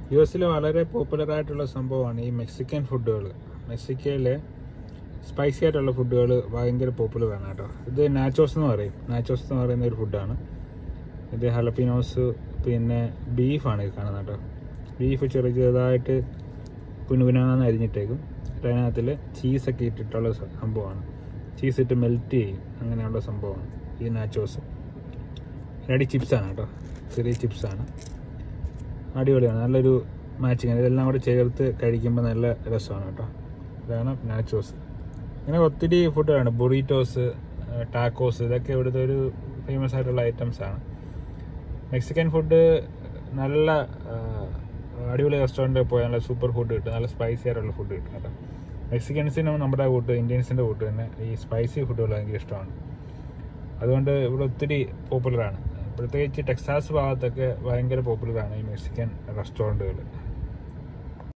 U എസിൽ വളരെ popular ആയിട്ടുള്ള സംഭവമാണ് ഈ മെക്സിക്കൻ ഫുഡുകൾ മെക്സിക്കയിലെ സ്പൈസി ആയിട്ടുള്ള ഫുഡുകൾ ഭയങ്കര പോപ്പുലർ ആണ് കേട്ടോ ഇത് നാച്ചോസ് എന്ന് പറയും നാച്ചോസ് എന്ന് പറയുന്ന ഒരു ഫുഡാണ് ഇത് ഹലപ്പിനോസ് പിന്നെ ബീഫാണ് ഇത് കാണുന്നത് കേട്ടോ ബീഫ് ചെറിയ ചെറുതായിട്ട് കുനുകുനാന്ന് അരിഞ്ഞിട്ടേക്കും എന്നിട്ട് അതിനകത്തിൽ ചീസൊക്കെ ഇട്ടിട്ടുള്ള സ- സംഭവമാണ് ചീസ് ഇട്ട് മെൽറ്റ് ചെയ്യും അങ്ങനെയുള്ള സംഭവമാണ് ഈ നാച്ചോസ് റെഡി ചിപ്സാണ് കേട്ടോ ചെറിയ ചിപ്സാണ് അടിപൊളിയാണ് നല്ലൊരു മാച്ചിങ് ഇതെല്ലാം കൂടെ ചേർത്ത് കഴിക്കുമ്പോൾ നല്ല രസമാണ് കേട്ടോ ഇതാണ് നാച്ചോസ് ഇങ്ങനെ ഒത്തിരി ഫുഡുകളാണ് ബുറീറ്റോസ് ടാക്കോസ് ഇതൊക്കെ ഇവിടുത്തെ ഒരു ഫേമസ് ആയിട്ടുള്ള ഐറ്റംസ് ആണ് മെക്സിക്കൻ ഫുഡ് നല്ല ആ, അടിപൊളി റെസ്റ്റോറൻറ്റിൽ പോയാൽ നല്ല സൂപ്പർ ഫുഡ് കിട്ടും നല്ല സ്പൈസി ആയിട്ടുള്ള ഫുഡ് കിട്ടും കേട്ടോ മെക്സിക്കൻസിനും നമ്മുടെ കൂട്ട് ഇന്ത്യൻസിൻ്റെ കൂട്ട് തന്നെ ഈ സ്പൈസി ഫുഡുകൾ ഭയങ്കര ഇഷ്ടമാണ് അതുകൊണ്ട് ഇവിടെ ഒത്തിരി പോപ്പുലറാണ് പ്രത്യേകിച്ച് ടെക്സാസ് ഭാഗത്തൊക്കെ ഭയങ്കര പോപ്പുലറാണ് ഈ മെക്സിക്കൻ റെസ്റ്റോറൻറ്റുകൾ